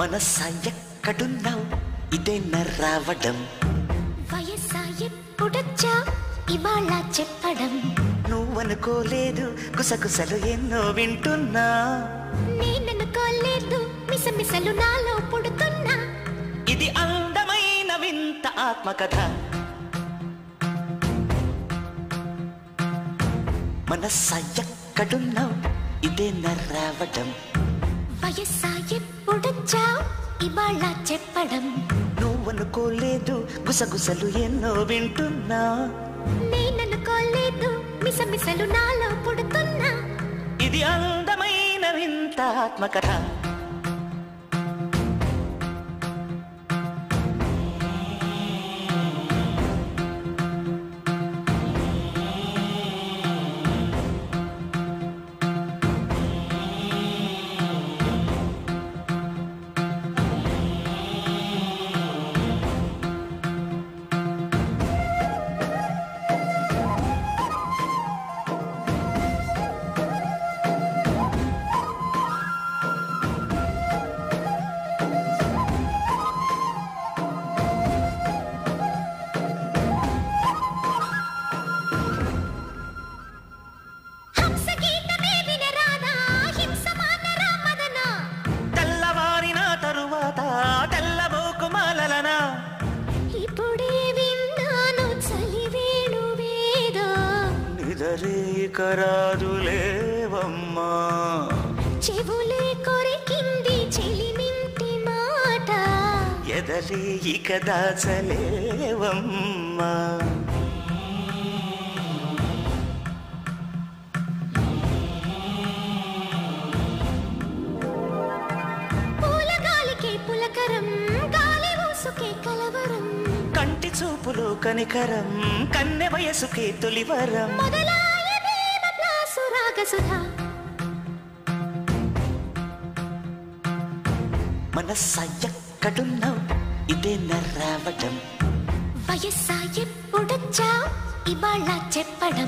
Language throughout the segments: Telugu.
మనస్సా ఎక్కడున్నావు ఇదే రావడం వయస్సా ఎప్పుడొచ్చా ఇవాళ చెప్పడం నువ్వనుకోలేదు గుసగుసలు ఎన్నో వింటున్నా నేననుకోలేదు మిసమిసలు నాలో పుడుతున్నా ఇది అందమైన వింత ఆత్మకథ మనస్సా ఎక్కడున్నావు ఇదే రావడం వయస్సా ఎప్పుడొచ్చా ఇవాళ చెప్పడం నువ్వనుకోలేదు గుసగుసలు ఎన్నో వింటున్నా నేననుకోలేదు మిసమిసలు నాలో పుడుతున్నా ఇది అందమైన వింత ఆత్మకథ హంస గీతమే వినరాదా హింస మానరా మదనా తెల్లవారిన తరువాత తెల్లబోకు మాలలనా ఇప్పుడే విన్నాను చలివేణు వేద నిదరేకరాదులేవమ్మా చెవులే కొరికింది చెలిమింటి మాట ఎదలే ఇక దాచలేవమ్మా పూల గాలికే పులకరం గాలి ఊసుకే కలవరం కంటి చూపులు కనికరం కన్నె వయసుకే తొలివరం మొదలాయ దేవ ప్లాసు రాగసుధా మనస్సా ఎక్కడున్నావు ఇదే రావడం వయస్సా ఎప్పుడొచ్చా ఇవాళ చెప్పడం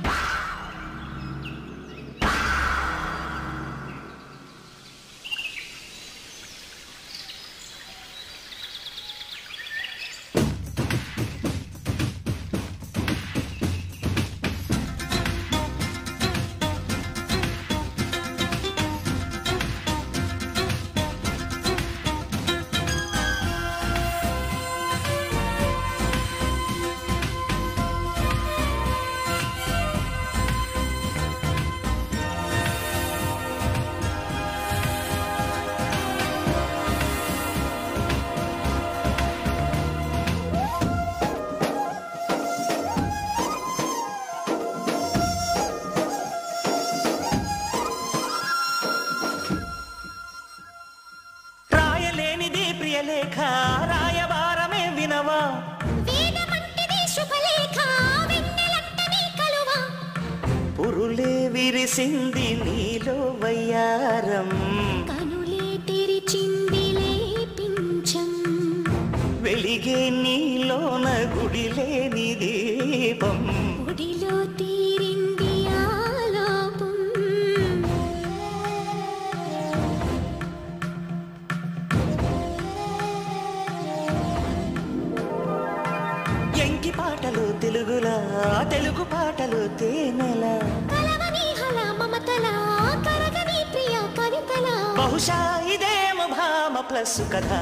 రాయలేనిది ప్రియలేఖ రాయబారమే వినవా వేదమంటిది శుభలేఖ వెన్నెలంటని కలువ పురులే విరిసింది నీలో వయ్యారం కనులే తెరిచిందిలే పించం వెలిగే నీలోన గుడిలేని దీపం ఒడిలో తీరింది ఆలోపం ఎంకి పాటలు తెలుగులా తెలుగు పాటలు తేనెల కలవని హల మమతల కరగని ప్రియ కవితల బహుశా ఇదేమో భామ ప్లస్ కథ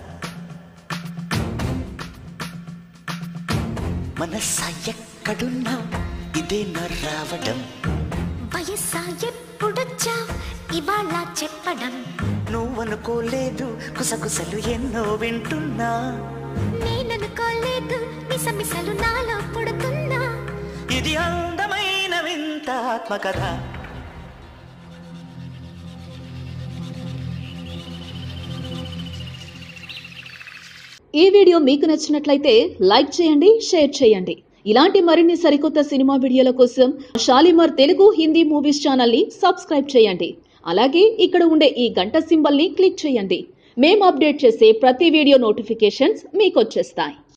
మనస్సా ఎక్కడున్నావు ఇదే నా రావడం వయస్సా ఎప్పుడొచ్చా ఇవాళ చెప్పడం నువ్వనుకోలేదు కుసకుసలు ఎన్నో వింటున్నా నేననుకోలేదు మిసమిసలు నాలో పుడుతున్నా ఇది అందమైన వింత ఆత్మకథ ఈ వీడియో మీకు నచ్చినట్లయితే లైక్ చేయండి షేర్ చేయండి ఇలాంటి మరిన్ని సరికొత్త సినిమా వీడియోల కోసం షాలిమార్ తెలుగు హిందీ మూవీస్ ఛానల్ని సబ్స్క్రైబ్ చేయండి అలాగే ఇక్కడ ఉండే ఈ గంట సింబల్ని క్లిక్ చేయండి మేము అప్డేట్ చేసే ప్రతి వీడియో నోటిఫికేషన్స్ మీకు వచ్చేస్తాయి